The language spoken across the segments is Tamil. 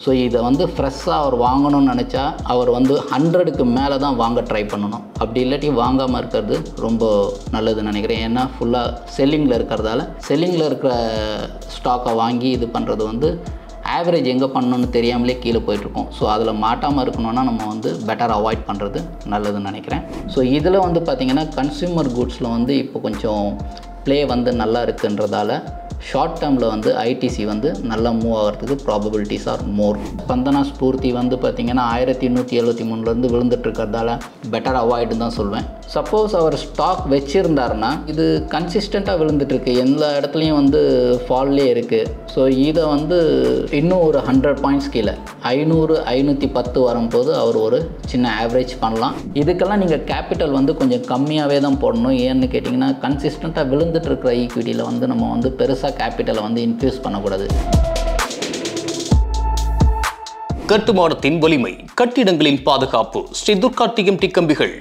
ஸோ இதை வந்து ஃப்ரெஷ்ஷாக அவர் வாங்கணும்னு நினச்சா அவர் வந்து ஹண்ட்ரடுக்கு மேலே தான் வாங்க ட்ரை பண்ணணும் அப்படி இல்லாட்டி வாங்காமல் இருக்கிறது ரொம்ப நல்லதுன்னு நினைக்கிறேன் ஏன்னா ஃபுல்லாக செல்லிங்கில் இருக்கிறதால செல்லிங்கில் இருக்கிற ஸ்டாக்கை வாங்கி இது பண்ணுறது வந்து ஆவரேஜ் எங்கே பண்ணணும்னு தெரியாமலே கீழே போயிட்டுருக்கோம் ஸோ அதில் மாட்டாமல் இருக்கணும்னா நம்ம வந்து பெட்டர் அவாய்ட் பண்ணுறது நல்லதுன்னு நினைக்கிறேன் ஸோ இதில் வந்து பார்த்திங்கன்னா கன்சியூமர் குட்ஸில் வந்து இப்போ கொஞ்சம் ப்ளே வந்து நல்லா இருக்குன்றதால ஷார்ட் டேர்மில் வந்து ஐடிசி வந்து நல்லா மூவ் ஆகிறதுக்கு probabilities are more Spandana Sphoorty வந்து பார்த்திங்கன்னா ஆயிரத்தி நூற்றி எழுபத்தி மூணுலேருந்து விழுந்துட்டு இருக்கிறதால பெட்டர் அவாய்டு தான் சொல்வேன் சப்போஸ் அவர் ஸ்டாக் வச்சுருந்தாருன்னா இது கன்சிஸ்டண்ட்டாக விழுந்துட்டுருக்கு எந்த இடத்துலையும் வந்து ஃபால்லே இருக்குது ஸோ இதை வந்து இன்னும் ஒரு ஹண்ட்ரட் பாயிண்ட்ஸ் கீழே ஐநூறு ஐநூற்றி பத்து வரும்போது அவர் ஒரு சின்ன ஆவரேஜ் பண்ணலாம் இதுக்கெல்லாம் நீங்கள் கேபிட்டல் வந்து கொஞ்சம் கம்மியாகவே தான் போடணும் ஏன்னு கேட்டிங்கன்னா கன்சிஸ்டண்ட்டாக விழுந்துட்டு இருக்கிற ஈக்விட்டியில் வந்து நம்ம வந்து பெருசாக கேபிட்டலை வந்து இன்ஃப்யூஸ் பண்ணக்கூடாது கட்டுமானத்தின் வலிமை கட்டிடங்களின் பாதுகாப்பு ஸ்ரீ துர்கா டிஎம்டி கம்பிகள்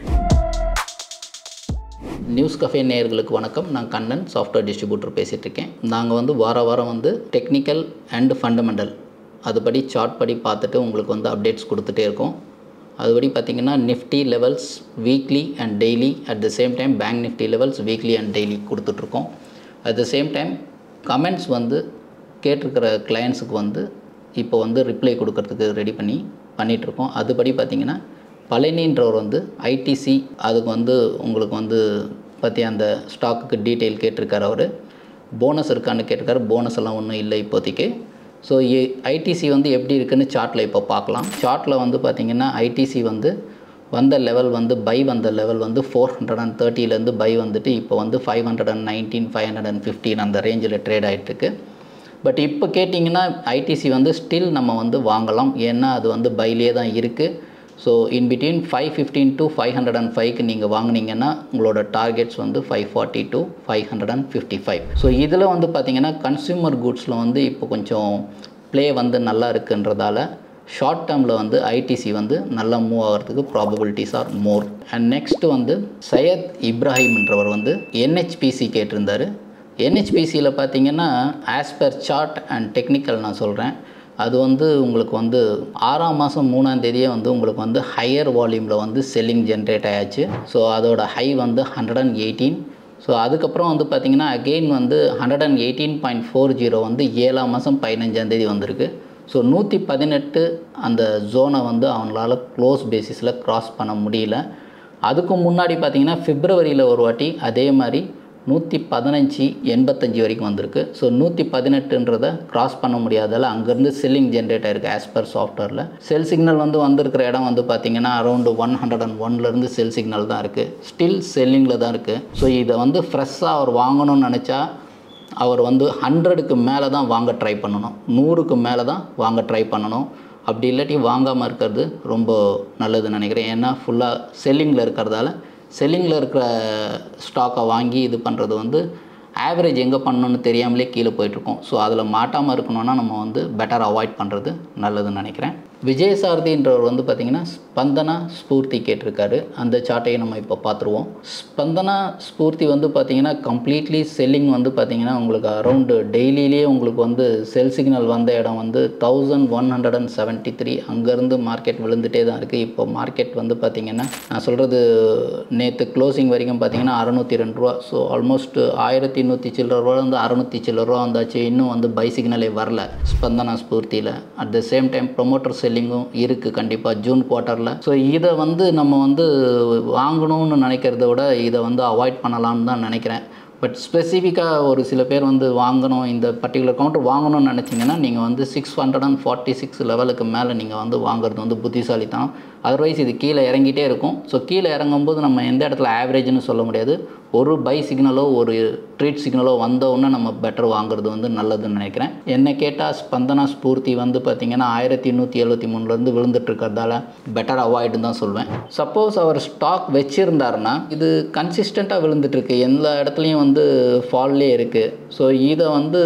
நியூஸ் கஃபே நேயர்களுக்கு வணக்கம் நான் கண்ணன் சாஃப்ட்வேர் டிஸ்ட்ரிபியூட்டர் பேசிகிட்டு இருக்கேன் நாங்கள் வந்து வார வாரம் வந்து டெக்னிக்கல் அண்ட் ஃபண்டமெண்டல் அதுபடி சார்ட் படி பார்த்துட்டு உங்களுக்கு வந்து அப்டேட்ஸ் கொடுத்துட்டே இருக்கோம் அதுபடி பார்த்திங்கன்னா Nifty levels weekly and daily at the same time bank Nifty levels weekly and daily கொடுத்துட்ருக்கோம் at the same time comments வந்து கேட்டிருக்கிற கிளையண்ட்ஸுக்கு வந்து இப்போ வந்து ரிப்ளை கொடுக்கறதுக்கு ரெடி பண்ணி பண்ணிகிட்ருக்கோம் அதுபடி பார்த்திங்கன்னா பழனின்றவர் வந்து ஐடிசி அதுக்கு வந்து உங்களுக்கு வந்து பற்றி அந்த ஸ்டாக்குக்கு டீட்டெயில் கேட்டிருக்காரு அவர் போனஸ் இருக்கான்னு கேட்டிருக்காரு போனஸ் எல்லாம் ஒன்றும் இல்லை இப்போதைக்கு ஸோ ஐடிசி வந்து எப்படி இருக்குன்னு சார்ட்டில் இப்போ பார்க்கலாம் சார்ட்டில் வந்து பார்த்திங்கன்னா ஐடிசி வந்து வந்த லெவல் வந்து பை வந்த லெவல் வந்து ஃபோர் ஹண்ட்ரட் அண்ட் தேர்ட்டிலேருந்து பை வந்துட்டு இப்போ வந்து five hundred and nineteen five hundred and fifteen அந்த ரேஞ்சில் ட்ரேட் ஆகிட்டுருக்கு பட் இப்போ கேட்டிங்கன்னா ஐடிசி வந்து ஸ்டில் நம்ம வந்து வாங்கலாம் ஏன்னா அது வந்து பைலே தான் இருக்குது so in between five fifteen to five hundred and ஃபைவ்க்கு நீங்கள் வாங்குனீங்கன்னா உங்களோட டார்கெட்ஸ் வந்து five forty to five hundred and fifty five so இதில் வந்து பார்த்திங்கன்னா கன்சியூமர் குட்ஸில் வந்து இப்போ கொஞ்சம் ப்ளே வந்து நல்லா இருக்குன்றதால ஷார்ட் டேர்மில் வந்து ஐடிசி வந்து நல்லா மூவ் ஆகிறதுக்கு probabilities are more and next வந்து சையத் இப்ராஹிம்ன்றவர் வந்து என்ஹெச்பிசி கேட்டிருந்தார் என்ஹெச்பிசியில் பார்த்தீங்கன்னா as per chart and technical நான் சொல்கிறேன் அது வந்து உங்களுக்கு வந்து ஆறாம் மாதம் மூணாம் தேதியே வந்து உங்களுக்கு வந்து ஹையர் வால்யூமில் வந்து செல்லிங் ஜென்ரேட் ஆயாச்சு ஸோ அதோட ஹை வந்து ஹண்ட்ரட் அண்ட் எயிட்டீன் ஸோ அதுக்கப்புறம் வந்து பார்த்திங்கன்னா அகெயின் வந்து hundred and eighteen point four zero வந்து ஏழாம் மாதம் பதினஞ்சாந்தேதி வந்திருக்கு ஸோ நூற்றி பதினெட்டு அந்த ஜோனை வந்து அவங்களால க்ளோஸ் பேசிஸில் க்ராஸ் பண்ண முடியல அதுக்கு முன்னாடி பார்த்திங்கன்னா பிப்ரவரியில் ஒரு வாட்டி அதே மாதிரி நூற்றி பதினஞ்சு எண்பத்தஞ்சு வரைக்கும் வந்திருக்கு ஸோ நூற்றி பதினெட்டுன்றதை கிராஸ் பண்ண முடியாதால் அங்கேருந்து செல்லிங் ஜென்ரேட் ஆயிருக்கு ஆஸ் பர் சாஃப்ட்வேரில் செல் சிக்னல் வந்து வந்திருக்கிற இடம் வந்து பார்த்திங்கன்னா அரௌண்டு ஒன் ஹண்ட்ரட் அண்ட் ஒன்லேருந்து செல் சிக்னல் தான் இருக்குது ஸ்டில் செல்லிங்கில் தான் இருக்குது ஸோ இதை வந்து ஃப்ரெஷ்ஷாக அவர் வாங்கணும்னு நினச்சா அவர் வந்து ஹண்ட்ரடுக்கு மேலே தான் வாங்க ட்ரை பண்ணணும் நூறுக்கு மேலே தான் வாங்க ட்ரை பண்ணணும் அப்படி இல்லாட்டி வாங்காமல் இருக்கிறது ரொம்ப நல்லதுன்னு நினைக்கிறேன் ஏன்னா ஃபுல்லாக செல்லிங்கில் இருக்கிறதால செல்லிங்கில் இருக்கிற ஸ்டாக்கை வாங்கி இது பண்ணுறது வந்து ஆவரேஜ் எங்கே பண்ணணும்னு தெரியாமலே கீழே போயிட்டுருக்கோம் ஸோ அதில் மாட்டாமல் இருக்கணும்னா நம்ம வந்து பெட்டர் அவாய்ட் பண்ணுறது நல்லதுன்னு நினைக்கிறேன் விஜயசாரதின்றவர் வந்து பார்த்திங்கன்னா ஸ்பந்தனா ஸ்பூர்த்தி கேட்டிருக்காரு அந்த சார்ட்டையும் நம்ம இப்போ பார்த்துருவோம் ஸ்பந்தனா ஸ்பூர்த்தி வந்து பார்த்திங்கன்னா கம்ப்ளீட்லி செல்லிங் வந்து பார்த்திங்கன்னா உங்களுக்கு அரௌண்டு டெய்லியிலேயே உங்களுக்கு வந்து செல் சிக்னல் வந்த இடம் வந்து thousand one hundred and seventy three அங்கேருந்து மார்க்கெட் விழுந்துகிட்டே தான் இருக்குது இப்போ மார்க்கெட் வந்து பார்த்திங்கன்னா நான் சொல்கிறது நேற்று க்ளோசிங் வரைக்கும் பார்த்திங்கன்னா அறநூற்றி ரெண்டு ரூபா ஸோ ஆல்மோஸ்ட் ஆயிரத்தி நூற்றி சில்லற ரூபா வந்து அறநூற்றி சில்லற ரூபா வந்தாச்சு இன்னும் வந்து பை சிக்னலே வரல ஸ்பந்தனா ஸ்பூர்த்தியில் at the same time promoter செல்லிங்கும் இருக்குது கண்டிப்பாக ஜூன் குவார்ட்டரில் ஸோ இதை வந்து நம்ம வந்து வாங்கணும்னு நினைக்கிறத விட இதை வந்து அவாய்ட் பண்ணலாம்னு தான் நினைக்கிறேன் பட் ஸ்பெசிஃபிக்காக ஒரு சில பேர் வந்து வாங்கணும் இந்த பர்டிகுலர் கவுண்டர் வாங்கணும்னு நினச்சிங்கன்னா நீங்கள் வந்து six hundred and forty six லெவலுக்கு மேலே நீங்கள் வந்து வாங்குறது வந்து புத்திசாலித்தனம் அதர்வைஸ் இது கீழே இறங்கிட்டே இருக்கும் ஸோ கீழே இறங்கும்போது நம்ம எந்த இடத்துல ஆவரேஜ்னு சொல்ல முடியாது ஒரு பை சிக்னலோ ஒரு ட்ரீட் சிக்னலோ வந்தவுடனே நம்ம பெட்டர் வாங்குறது வந்து நல்லதுன்னு நினைக்கிறேன் என்னை கேட்டால் ஸ்பந்தனா ஸ்பூர்த்தி வந்து பார்த்திங்கன்னா ஆயிரத்தி நூற்றி எழுபத்தி மூணுலேருந்து விழுந்துட்டு இருக்கிறதால பெட்டர் அவாய்டுன்னு தான் சொல்வேன் சப்போஸ் அவர் ஸ்டாக் வச்சுருந்தாருன்னா இது கன்சிஸ்டண்ட்டாக விழுந்துட்டுருக்கு எந்த இடத்துலையும் வந்து ஃபால்லே இருக்குது ஸோ இதை வந்து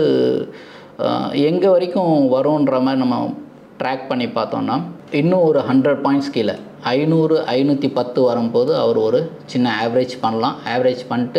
எங்கே வரைக்கும் வரும்ன்ற மாதிரி நம்ம ட்ராக் பண்ணி பார்த்தோன்னா இன்னும் ஒரு ஹண்ட்ரட் பாயிண்ட்ஸ் கீழே ஐநூறு ஐநூற்றி பத்து வரும்போது அவர் ஒரு சின்ன ஆவரேஜ் பண்ணலாம் ஆவரேஜ் பண்ணிட்டு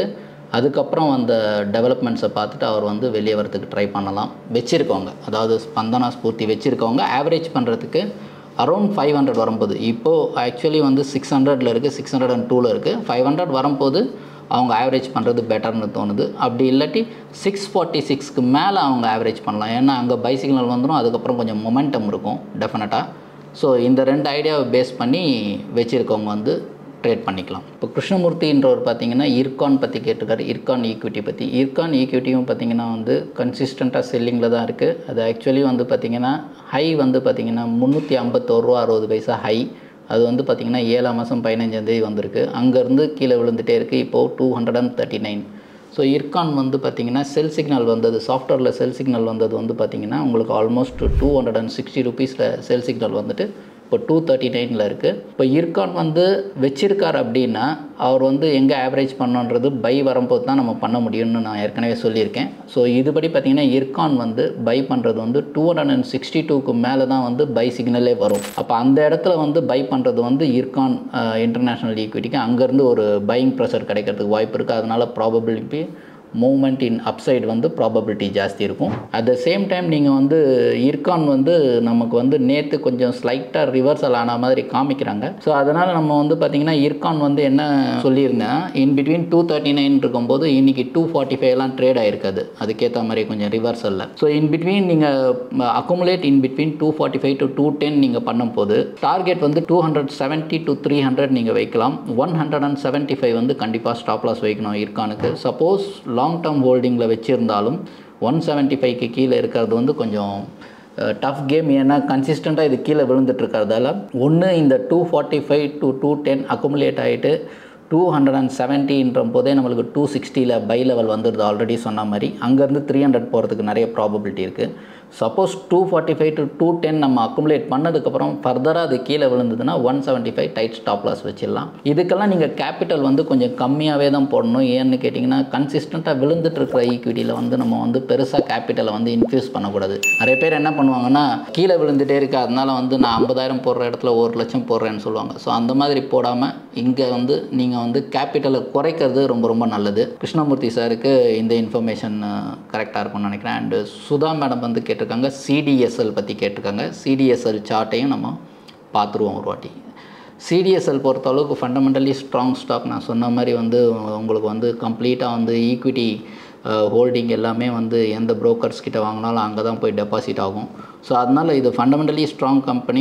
அதுக்கப்புறம் அந்த டெவலப்மெண்ட்ஸை பார்த்துட்டு அவர் வந்து வெளியே வரதுக்கு ட்ரை பண்ணலாம் வச்சுருக்கவங்க அதாவது ஸ்பந்தனா ஸ்பூர்த்தி வச்சுருக்கவங்க ஆவரேஜ் பண்ணுறதுக்கு அரௌண்ட் ஃபைவ் ஹண்ட்ரட் வரும்போது இப்போது ஆக்சுவலி வந்து சிக்ஸ் ஹண்ட்ரடில் இருக்குது சிக்ஸ் ஹண்ட்ரட் அண்ட் டூவில் இருக்குது ஃபைவ் ஹண்ட்ரட் வரும்போது அவங்க ஆவரேஜ் பண்ணுறது பெட்டர்னு தோணுது அப்படி இல்லாட்டி சிக்ஸ் ஃபார்ட்டி சிக்ஸ்க்கு மேலே அவங்க ஆவரேஜ் பண்ணலாம் ஏன்னா அங்கே பைசிக்னல் வந்துடும் அதுக்கப்புறம் கொஞ்சம் மொமெண்டம் இருக்கும் டெஃபினட்டாக ஸோ இந்த ரெண்டு ஐடியாவை பேஸ் பண்ணி வச்சுருக்கவங்க வந்து ட்ரேட் பண்ணிக்கலாம் இப்போ கிருஷ்ணமூர்த்தின்றவர் பார்த்தீங்கன்னா இர்கான் பற்றி கேட்டிருக்காரு இர்கான் ஈக்விட்டி பற்றி இர்கான் ஈக்விட்டியும் பார்த்தீங்கன்னா வந்து கன்சிஸ்டண்ட்டாக செல்லிங்கில் தான் இருக்குது அது ஆக்சுவலி வந்து பார்த்திங்கன்னா ஹை வந்து பார்த்திங்கன்னா முந்நூற்றி ஐம்பத்தோரு ரூபா அறுபது பைசா ஹை அது வந்து பார்த்திங்கன்னா ஏழாம் மாதம் பதினஞ்சாந்தேதி வந்திருக்கு அங்கேருந்து கீழே விழுந்துகிட்டே இருக்குது இப்போது two hundred and thirty nine so IRCON வந்து பார்த்திங்கன்னா செல் சிக்னல் வந்தது சாஃப்ட்வேரில் செல் சிக்னல் வந்தது வந்து பார்த்திங்கன்னா உங்களுக்கு almost two hundred and sixty ருபீஸில் செல் சிக்னல் வந்துட்டு இப்போ டூ தேர்ட்டி நைனில் இருக்குது இப்போ இர்கான் வந்து வச்சிருக்கார் அப்படின்னா அவர் வந்து எங்கே ஆவரேஜ் பண்ணணுன்றது பை வரும்போது தான் நம்ம பண்ண முடியும்னு நான் ஏற்கனவே சொல்லியிருக்கேன் ஸோ இதுபடி பார்த்திங்கன்னா இர்கான் வந்து பை பண்ணுறது வந்து டூ ஹண்ட்ரட் அண்ட் சிக்ஸ்டி டூக்கு மேலே தான் வந்து பை சிக்னலே வரும் அப்போ அந்த இடத்துல வந்து பை பண்ணுறது வந்து இர்கான் இன்டர்நேஷ்னல் ஈக்விட்டிக்கு அங்கேருந்து ஒரு பையிங் ப்ரெஷர் கிடைக்கிறதுக்கு வாய்ப்பு இருக்குது அதனால் ப்ராபபிலிட்டி மூமெண்ட் இன் அப்சைடு வந்து ப்ராபபிலிட்டி ஜாஸ்தி இருக்கும் அட் த சேம் டைம் நீங்கள் வந்து இர்கான் வந்து நமக்கு வந்து நேற்று கொஞ்சம் ஸ்லைட்டாக ரிவர்சல் ஆன மாதிரி காமிக்கிறாங்க ஸோ அதனால் நம்ம வந்து பார்த்திங்கன்னா இர்கான் வந்து என்ன சொல்லியிருந்தேன் in between two thirty nine இருக்கும்போது இன்றைக்கி டூ ஃபார்ட்டி ஃபைவ்லாம் ட்ரேட் ஆயிருக்காது அதுக்கேற்ற மாதிரி கொஞ்சம் ரிவர்சலில் ஸோ இன் பிட்வீன் நீங்கள் accumulate in between two forty five to two ten நீங்கள் பண்ணும்போது டார்கெட் வந்து two hundred seventy to three hundred நீங்கள் வைக்கலாம் one hundred and seventy five வந்து கண்டிப்பாக ஸ்டாப் லாஸ் வைக்கணும் இர்கானுக்கு சப்போஸ் லாங் டேர்ம் ஹோல்டிங்கில் வச்சுருந்தாலும் ஒன் செவன்ட்டி ஃபைவ்க்கு கீழே இருக்கிறது வந்து கொஞ்சம் டஃப் கேம் ஏன்னா கன்சிஸ்டண்ட்டாக இது கீழே விழுந்துட்டு இருக்கிறதால ஒன்று இந்த two forty five to two ten accumulate ஆகிட்டு டூ ஹண்ட்ரட் அண்ட் செவன்ட்டின்ற போதே நம்மளுக்கு டூ சிக்ஸ்டியில் பை லெவல் வந்துடுது ஆல்ரெடி சொன்ன மாதிரி அங்கேருந்து த்ரீ ஹண்ட்ரட் போகிறதுக்கு நிறைய ப்ராபபிலிட்டி இருக்குது suppose two forty five to two ten நம்ம அக்குமுலேட் பண்ணதுக்கப்புறம் ஃபர்தராக அது கீழே விழுந்ததுன்னா one seventy five tight stop loss வச்சிடலாம் இதுக்கெல்லாம் நீங்கள் கேபிட்டல் வந்து கொஞ்சம் கம்மியாகவே தான் போடணும் ஏன்னு கேட்டிங்கன்னா கன்சிஸ்டண்ட்டாக விழுந்துட்டு இருக்கிற ஈக்விட்டியில் வந்து நம்ம வந்து பெருசாக கேபிட்டலை வந்து இன்ஃபியூஸ் பண்ணக்கூடாது நிறைய பேர் என்ன பண்ணுவாங்கன்னா கீழே விழுந்துட்டே இருக்கு அதனால வந்து நான் ஐம்பதாயிரம் போடுற இடத்துல ஒரு லட்சம் போடுறேன்னு சொல்லுவாங்க ஸோ அந்த மாதிரி போடாமல் இங்கே வந்து நீங்கள் வந்து கேபிட்டலை குறைக்கிறது ரொம்ப ரொம்ப நல்லது கிருஷ்ணமூர்த்தி சாருக்கு இந்த இன்ஃபர்மேஷன் கரெக்டாக இருக்கும்னு நினைக்கிறேன் அண்டு சுதா மேடம் வந்து கேட்டிருக்காங்க சிடிஎஸ்எல் பற்றி கேட்டிருக்காங்க சிடிஎஸ்எல் சார்ட்டையும் நம்ம பார்த்துருவோம் ஒரு வாட்டி சிடிஎஸ்எல் பொறுத்த அளவுக்கு ஃபண்டமெண்டலி ஸ்ட்ராங் ஸ்டாக் நான் சொன்ன மாதிரி வந்து உங்களுக்கு வந்து கம்ப்ளீட்டாக வந்து ஈக்விட்டி ஹோல்டிங் எல்லாமே வந்து எந்த brokers கிட்ட வாங்கினாலும் அங்கே தான் போய் டெபாசிட் ஆகும் ஸோ அதனால் இது ஃபண்டமெண்டலி ஸ்ட்ராங் கம்பெனி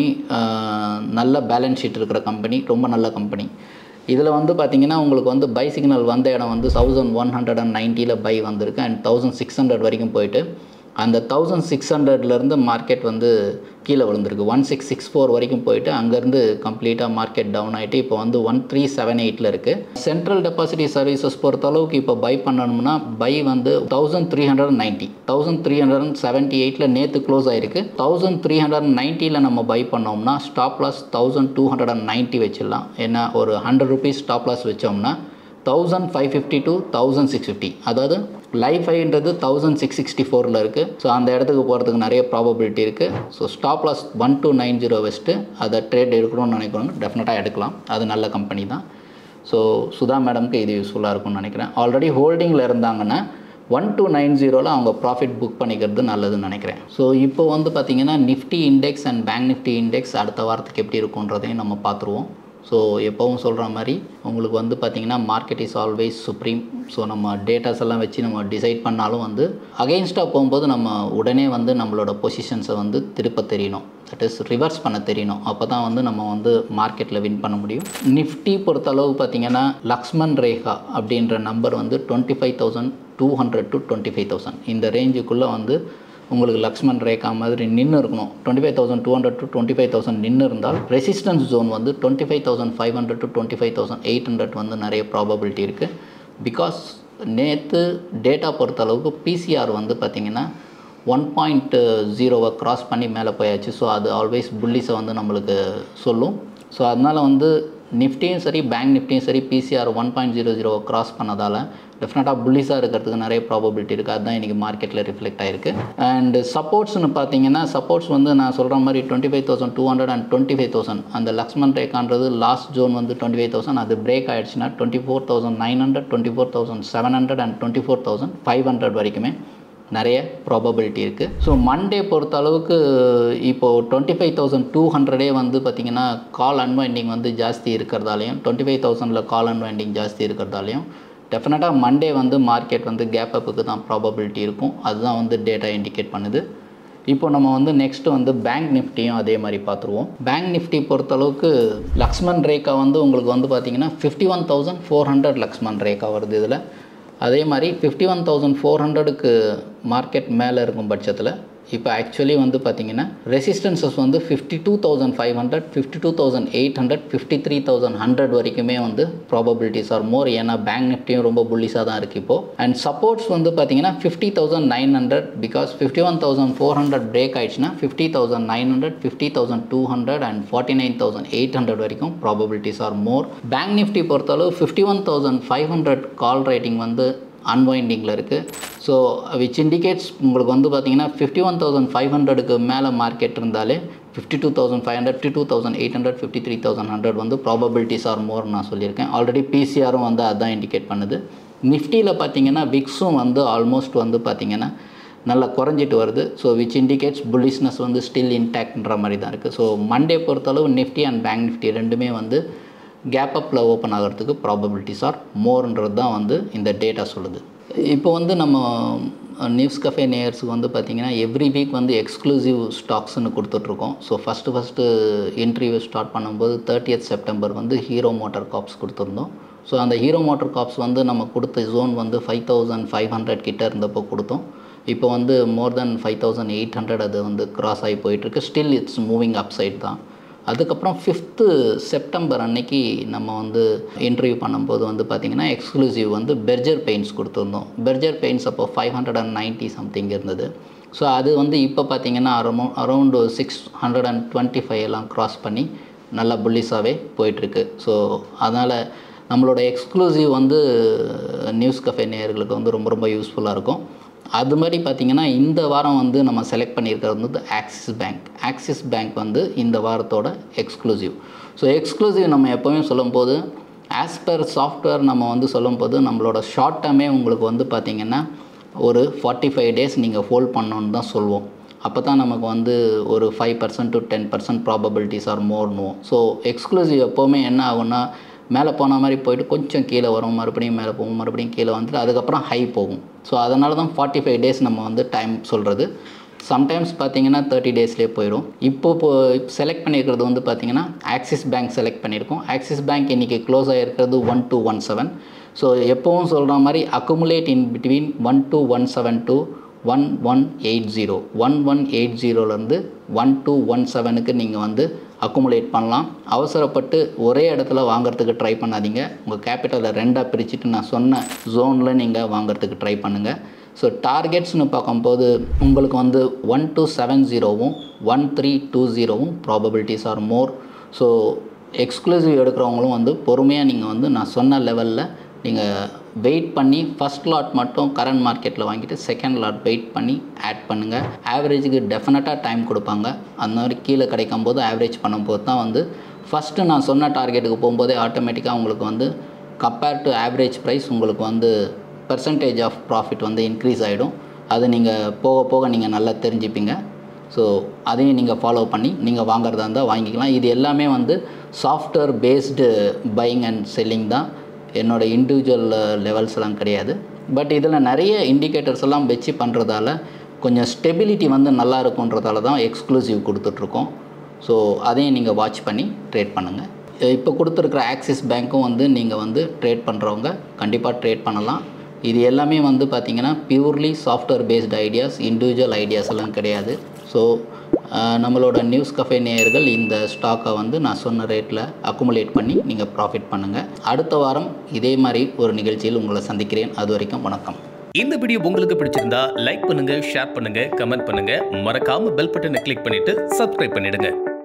நல்ல பேலன்ஸ் ஷீட் இருக்கிற கம்பெனி ரொம்ப நல்ல கம்பெனி இதில் வந்து பார்த்தீங்கன்னா உங்களுக்கு வந்து பை சிக்னல் வந்த இடம் வந்து தௌசண்ட் ஒன் ஹண்ட்ரட் அண்ட் நைன்ட்டியில் பை வந்திருக்கு அண்ட் தௌசண்ட் சிக்ஸ் ஹண்ட்ரட் வரைக்கும் போயிட்டு அந்த தௌசண்ட் சிக்ஸ் ஹண்ட்ரட்லேருந்து மார்க்கெட் வந்து கீழே விழுந்திருக்கு ஒன் சிக்ஸ் சிக்ஸ் ஃபோர் வரைக்கும் போயிட்டு அங்கேருந்து கம்ப்ளீட்டாக மார்க்கெட் டவுன் ஆகிட்டு இப்போ வந்து ஒன் த்ரீ செவன் எயிட்டில் இருக்குது சென்ட்ரல் டெபாசிட்டி சர்வீசஸ் பொறுத்த அளவுக்கு இப்போ பை பண்ணணும்னா பை வந்து thousand three hundred ninety thousand three hundred and seventy எயிட்டில் நேற்று க்ளோஸ் ஆயிருக்கு தௌசண்ட் த்ரீ ஹண்ட்ரட் நைன்ட்டியில் நம்ம பை பண்ணோம்னா stop loss thousand two hundred and ninety வச்சிடலாம் ஏன்னா ஒரு ஹண்ட்ரட் ருபீஸ் ஸ்டாப் லாஸ் வச்சோம்னா thousand five fifty to thousand six fifty அதாவது லைஃப் ஐன்றது தௌசண்ட் சிக்ஸ் சிக்ஸ்டி ஃபோரில் இருக்குது ஸோ அந்த இடத்துக்கு போகிறதுக்கு நிறைய ப்ராபபிலிட்டி இருக்குது so stop loss one two nine zero வச்சுட்டு அதை ட்ரேட் எடுக்கணும்னு நினைக்கிறவங்க டெஃபினட்டாக எடுக்கலாம் அது நல்ல கம்பெனி தான் ஸோ சுதா மேடம்க்கு இது யூஸ்ஃபுல்லாக இருக்கும்னு நினைக்கிறேன் ஆல்ரெடி ஹோல்டிங்கில் இருந்தாங்கன்னா ஒன் டூ நைன் ஜீரோவில் அவங்க ப்ராஃபிட் புக் பண்ணிக்கிறது நல்லதுன்னு நினைக்கிறேன் ஸோ இப்போ வந்து பார்த்திங்கன்னா Nifty index and bank Nifty index அடுத்த வாரத்துக்கு எப்படி இருக்குன்றதையும் நம்ம பார்த்துருவோம் ஸோ எப்போவும் சொல்கிற மாதிரி உங்களுக்கு வந்து பார்த்திங்கன்னா market is always supreme so நம்ம டேட்டாஸ் எல்லாம் வச்சு நம்ம டிசைட் பண்ணாலும் வந்து அகெயின்ஸ்டாக போகும்போது நம்ம உடனே வந்து நம்மளோட பொசிஷன்ஸை வந்து திருப்ப தெரியணும் தட் இஸ் ரிவர்ஸ் பண்ண தெரியணும் அப்போ தான் வந்து நம்ம வந்து மார்க்கெட்டில் வின் பண்ண முடியும் நிஃப்டி பொறுத்த அளவு பார்த்திங்கன்னா லக்ஷ்மன் ரேகா அப்படின்ற நம்பர் வந்து twenty five thousand two hundred to twenty five thousand இந்த ரேஞ்சுக்குள்ளே வந்து உங்களுக்கு லக்ஷ்மன் ரேகா மாதிரி நின்று இருக்கணும் twenty five thousand two hundred to twenty five thousand நின்று இருந்தால் ரெசிஸ்டன்ஸ் ஜோன் வந்து twenty five thousand five hundred to twenty five thousand eight hundred வந்து நிறைய ப்ராபபிலிட்டி இருக்குது பிகாஸ் நேற்று டேட்டா பொறுத்த அளவுக்கு பிசிஆர் வந்து பார்த்திங்கன்னா ஒன் பாயிண்ட் ஜீரோவை க்ராஸ் பண்ணி மேலே போயாச்சு ஸோ அது ஆல்வேஸ் புல்லிஸை வந்து நம்மளுக்கு சொல்லும் ஸோ அதனால் வந்து நிஃப்டியும் சரி பேங்க் நிஃப்டியும் சரி PCR one point zero zero cross பண்ணதால் டெஃபினட்டாக புல்லிஸாக இருக்கிறதுக்கு நிறைய ப்ராபபிலிட்டி இருக்குது அதுதான் இன்றைக்கி மார்க்கெட்டில் ரிஃப்ளெக்ட் ஆயிருக்கு அண்ட் சப்போர்ட்ஸ்னு பார்த்தீங்கன்னா சப்போர்ட்ஸ் வந்து நான் சொல்கிற மாதிரி twenty five thousand two hundred and twenty five thousand அந்த லக்ஷ்மன் ரேக்கான்றது லாஸ்ட் ஜோன் வந்து டுவெண்ட்டி ஃபைவ் தௌசண்ட் அது பிரேக் ஆயிடுச்சுன்னா twenty four thousand nine hundred twenty four thousand seven hundred and twenty four thousand five hundred வரைக்குமே நிறைய ப்ராபபிலிட்டி இருக்குது ஸோ மண்டே பொறுத்த அளவுக்கு இப்போது டுவெண்ட்டி ஃபைவ் தௌசண்ட் டூ ஹண்ட்ரடே வந்து பார்த்திங்கன்னா கால் அன்வைண்டிங் வந்து ஜாஸ்தி இருக்கிறதாலையும் டுவெண்ட்டி ஃபைவ் தௌசண்டில் கால் அன்வைண்டிங் ஜாஸ்தி இருக்கிறதாலையும் டெஃபினட்டாக மண்டே வந்து மார்க்கெட் வந்து கேப் அப்புக்கு தான் ப்ராபபிலிட்டி இருக்கும் அதுதான் வந்து டேட்டா இண்டிகேட் பண்ணுது இப்போ நம்ம வந்து நெக்ஸ்ட் வந்து பேங்க் நிஃப்டியும் அதே மாதிரி பார்த்துருவோம் பேங்க் நிஃப்டி பொறுத்தளவுக்கு லக்ஷ்மன் ரேகா வந்து உங்களுக்கு வந்து பார்த்தீங்கன்னா fifty one thousand four hundred Lakshman Rekha வருது இதில் அதே மாதிரி ஃபிஃப்டி ஒன் தௌசண்ட் ஃபோர் ஹண்ட்ரடுக்கு மார்க்கெட் மேலே இருக்கும் பட்சத்தில் இப்போ ஆக்சுவலி வந்து பார்த்தீங்கன்னா ரெசிஸ்டன்சஸ் வந்து fifty two thousand five hundred fifty two thousand eight hundred fifty three thousand hundred வரைக்குமே வந்து ப்ராபபிலிட்டிஸ் ஆர் மோர் ஏன்னா பேங்க் நிஃப்டியும் ரொம்ப புல்லிஸாக தான் இருக்குது இப்போது அண்ட் சப்போர்ட்ஸ் வந்து பார்த்தீங்கன்னா fifty thousand nine hundred because fifty one thousand four hundred break ஆயிடுச்சுன்னா fifty thousand nine hundred fifty thousand two hundred and forty nine thousand eight hundred வரைக்கும் probabilities are more bank Nifty பொறுத்தளவு fifty one thousand five hundred call rating வந்து அன்வைண்டிங்கில் இருக்குது ஸோ விச் இண்டிகேட்ஸ் உங்களுக்கு வந்து பார்த்தீங்கன்னா ஃபிஃப்டி ஒன் தௌசண்ட் ஃபைவ் ஹண்ட்ரடுக்கு மேலே மார்க்கெட் இருந்தாலே fifty two thousand five hundred fifty two thousand eight hundred fifty three thousand hundred வந்து ப்ராபபிலிட்டிஸ் ஆர் மோர் நான் சொல்லியிருக்கேன் ஆல்ரெடி பிசிஆரும் வந்து அதுதான் இண்டிகேட் பண்ணுது நிஃப்டியில் பார்த்தீங்கன்னா விக்ஸும் வந்து ஆல்மோஸ்ட் வந்து பார்த்தீங்கன்னா நல்லா குறைஞ்சிட்டு வருது ஸோ விச் இண்டிகேட்ஸ் புல்லிஷ்னஸ் வந்து ஸ்டில் இன்டாக்ட்ன்ற மாதிரி தான் இருக்குது ஸோ மண்டே பொறுத்தளவு நிஃப்டி அண்ட் பேங்க் நிஃப்டி ரெண்டுமே வந்து கேப் அப்பில் ஓப்பன் ஆகிறதுக்கு ப்ராபபிலிட்டிஸ் ஆர் மோர்ன்றது தான் வந்து இந்த டேட்டா சொல்லுது இப்போ வந்து நம்ம நியூஸ் கஃபே நேயர்ஸுக்கு வந்து பார்த்திங்கன்னா எவ்ரி வீக் வந்து எக்ஸ்க்ளூசிவ் ஸ்டாக்ஸ்னு கொடுத்துட்ருக்கோம் so first first interview start பண்ணும்போது தேர்ட்டியத் செப்டம்பர் வந்து ஹீரோ மோட்டார் காப்ஸ் கொடுத்துருந்தோம் ஸோ அந்த ஹீரோ மோட்டார் காப்ஸ் வந்து நம்ம கொடுத்த ஜோன் வந்து ஃபைவ் தௌசண்ட் ஃபைவ் ஹண்ட்ரட் கிட்ட இருந்தப்போ கொடுத்தோம் இப்போ வந்து more then five thousand eight hundred அது வந்து கிராஸ் ஆகி போயிட்டுருக்கு still it's moving upside தான் அதுக்கப்புறம் ஃபிஃப்த்து செப்டம்பர் அன்னைக்கு நம்ம வந்து இன்டர்வியூ பண்ணும்போது வந்து பார்த்திங்கன்னா எக்ஸ்க்ளூசிவ் வந்து பெர்ஜர் பெயிண்ட்ஸ் கொடுத்துருந்தோம் பெர்ஜர் பெயிண்ட்ஸ் அப்போ five hundred and ninety something இருந்தது ஸோ அது வந்து இப்போ பார்த்திங்கன்னா அரௌ around six hundred and twenty five எல்லாம் க்ராஸ் பண்ணி நல்லா புல்லிஸாகவே போயிட்டுருக்கு ஸோ அதனால் நம்மளோட எக்ஸ்க்ளூசிவ் வந்து நியூஸ் கஃபே நேயர்களுக்கு வந்து ரொம்ப ரொம்ப யூஸ்ஃபுல்லாக இருக்கும் அது மாதிரி பார்த்திங்கன்னா இந்த வாரம் வந்து நம்ம செலக்ட் பண்ணியிருக்கிறது வந்து ஆக்சிஸ் பேங்க் ஆக்சிஸ் பேங்க் வந்து இந்த வாரத்தோட எக்ஸ்க்ளூசிவ் ஸோ எக்ஸ்க்ளூசிவ் நம்ம எப்போவுமே சொல்லும்போது ஆஸ் பர் சாஃப்ட்வேர் நம்ம வந்து சொல்லும்போது நம்மளோட ஷார்ட் டேர்மே உங்களுக்கு வந்து பார்த்திங்கன்னா ஒரு ஃபார்ட்டி ஃபைவ் டேஸ் நீங்கள் ஹோல்ட் பண்ணணுன்னு தான் சொல்லுவோம் அப்போ தான் நமக்கு வந்து ஒரு five percent to ten percent probabilities are மோர்னுவோம் ஸோ எக்ஸ்க்ளூசிவ் எப்போவுமே என்ன ஆகும்னா மேலே போன மாதிரி போயிட்டு கொஞ்சம் கீழே வரும் மறுபடியும் மேலே போகும் மறுபடியும் கீழே வந்துட்டு அதுக்கப்புறம் ஹை போகும் ஸோ அதனால தான் ஃபார்ட்டி ஃபைவ் டேஸ் நம்ம வந்து டைம் சொல்கிறது சம்டைம்ஸ் பார்த்தீங்கன்னா தேர்ட்டி டேஸ்லேயே போயிடும் இப்போ இப்போ செலக்ட் பண்ணியிருக்கிறது வந்து பார்த்தீங்கன்னா ஆக்சிஸ் பேங்க் செலக்ட் பண்ணியிருக்கோம் ஆக்சிஸ் பேங்க் இன்றைக்கி க்ளோஸ் ஆகிருக்கிறது one two one seven so எப்போவும் சொல்கிற மாதிரி accumulate in between one two one seven to one one eight zero one one eight ஜீரோலேருந்து ஒன் டூ ஒன் செவனுக்கு நீங்கள் வந்து அக்குமுலேட் பண்ணலாம் அவசரப்பட்டு ஒரே இடத்துல வாங்குறதுக்கு ட்ரை பண்ணாதீங்க உங்கள் கேபிட்டலை ரெண்டாக பிரிச்சுட்டு நான் சொன்ன ஜோனில் நீங்கள் வாங்குறதுக்கு ட்ரை பண்ணுங்கள் ஸோ டார்கெட்ஸ்னு பார்க்கும்போது உங்களுக்கு வந்து ஒன் டூ செவன் ஜீரோவும் ஒன் த்ரீ டூ ஜீரோவும் probabilities are more so exclusive எடுக்கிறவங்களும் வந்து பொறுமையாக நீங்கள் வந்து நான் சொன்ன லெவலில் நீங்கள் வெயிட் பண்ணி ஃபஸ்ட் லாட் மட்டும் கரண்ட் மார்க்கெட்டில் வாங்கிட்டு செகண்ட் லாட் வெயிட் பண்ணி ஆட் பண்ணுங்கள் ஆவரேஜுக்கு டெஃபினட்டாக டைம் கொடுப்பாங்க அந்த மாதிரி கீழே கிடைக்கும் போது ஆவரேஜ் பண்ணும்போது தான் வந்து ஃபஸ்ட்டு நான் சொன்ன டார்கெட்டுக்கு போகும்போதே ஆட்டோமேட்டிக்காக உங்களுக்கு வந்து கம்பேர் டு ஆவரேஜ் ப்ரைஸ் உங்களுக்கு வந்து பர்சன்டேஜ் ஆஃப் ப்ராஃபிட் வந்து இன்க்ரீஸ் ஆகிடும் அது நீங்கள் போக போக நீங்கள் நல்லா தெரிஞ்சுப்பீங்க ஸோ அதையும் நீங்கள் ஃபாலோ பண்ணி நீங்கள் வாங்குறதா இருந்தால் வாங்கிக்கலாம் இது எல்லாமே வந்து software based buying and selling தான் என்னோடய இண்டிவிஜுவல் லெவல்ஸ் எல்லாம் கிடையாது பட் இதில் நிறைய இண்டிகேட்டர்ஸ் எல்லாம் வச்சு பண்ணுறதால கொஞ்சம் ஸ்டெபிலிட்டி வந்து நல்லா இருக்குன்றதால தான் எக்ஸ்க்ளூசிவ் கொடுத்துட்ருக்கோம் ஸோ அதையும் நீங்கள் வாட்ச் பண்ணி ட்ரேட் பண்ணுங்கள் இப்போ கொடுத்துருக்குற ஆக்சிஸ் பேங்க்கும் வந்து நீங்கள் வந்து ட்ரேட் பண்ணுறவங்க கண்டிப்பாக ட்ரேட் பண்ணலாம் இது எல்லாமே வந்து பார்த்திங்கன்னா purely software based ideas individual ideas எல்லாம் கிடையாது ஸோ நம்மளோட நியூஸ் கஃபே நேயர்கள் இந்த ஸ்டாக்கை வந்து நான் சொன்ன ரேட்டில் அக்குமுலேட் பண்ணி நீங்கள் ப்ராஃபிட் பண்ணுங்கள் அடுத்த வாரம் இதே மாதிரி ஒரு நிகழ்ச்சியில் உங்களை சந்திக்கிறேன் அது வரைக்கும் வணக்கம் இந்த வீடியோ உங்களுக்கு பிடிச்சிருந்தா லைக் பண்ணுங்க ஷேர் பண்ணுங்க கமெண்ட் பண்ணுங்க மறக்காம பெல் பட்டனை கிளிக் பண்ணிட்டு சப்ஸ்கிரைப் பண்ணிடுங்க